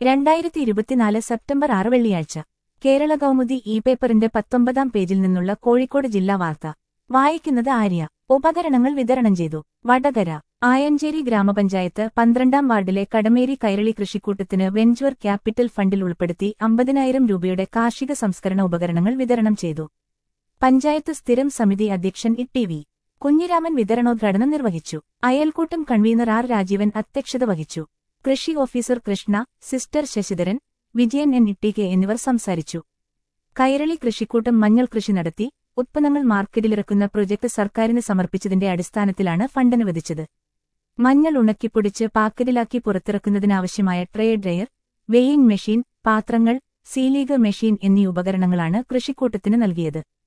രണ്ടായിരത്തി ഇരുപത്തിനാല് സെപ്റ്റംബർ ആറ് വെള്ളിയാഴ്ച കേരള കൗമുദി ഇ പേപ്പറിന്റെ പത്തൊമ്പതാം പേജിൽ നിന്നുള്ള കോഴിക്കോട് ജില്ലാ വാർത്ത വായിക്കുന്നത് ആര്യ ഉപകരണങ്ങൾ വിതരണം ചെയ്തു വടകര ആയഞ്ചേരി ഗ്രാമപഞ്ചായത്ത് പന്ത്രണ്ടാം വാർഡിലെ കടമേരി കൈരളി കൃഷിക്കൂട്ടത്തിന് വെഞ്ചർ ക്യാപിറ്റൽ ഫണ്ടിൽ ഉൾപ്പെടുത്തി അമ്പതിനായിരം രൂപയുടെ കാർഷിക സംസ്കരണ ഉപകരണങ്ങൾ വിതരണം ചെയ്തു പഞ്ചായത്ത് സ്ഥിരം സമിതി അധ്യക്ഷൻ ഇ ടി വി കുഞ്ഞിരാമൻ വിതരണോദ്ഘാടനം നിർവഹിച്ചു അയൽക്കൂട്ടം കൺവീനർ ആർ രാജീവൻ അധ്യക്ഷത വഹിച്ചു കൃഷി ഓഫീസർ കൃഷ്ണ സിസ്റ്റർ ശശിധരൻ വിജയൻ എൻ ഇട്ടികെ എന്നിവർ സംസാരിച്ചു കൈരളി കൃഷിക്കൂട്ടം മഞ്ഞൾ കൃഷി നടത്തി ഉത്പന്നങ്ങൾ മാർക്കറ്റിലിറക്കുന്ന പ്രൊജക്ട് സർക്കാരിന് സമർപ്പിച്ചതിന്റെ അടിസ്ഥാനത്തിലാണ് ഫണ്ട് അനുവദിച്ചത് മഞ്ഞൾ ഉണക്കിപ്പൊടിച്ച് പാക്കറ്റിലാക്കി പുറത്തിറക്കുന്നതിനാവശ്യമായ ട്രേ ഡ്രയർ വെയിങ് മെഷീൻ പാത്രങ്ങൾ സീലീഗർ മെഷീൻ എന്നീ ഉപകരണങ്ങളാണ് കൃഷിക്കൂട്ടത്തിന് നൽകിയത്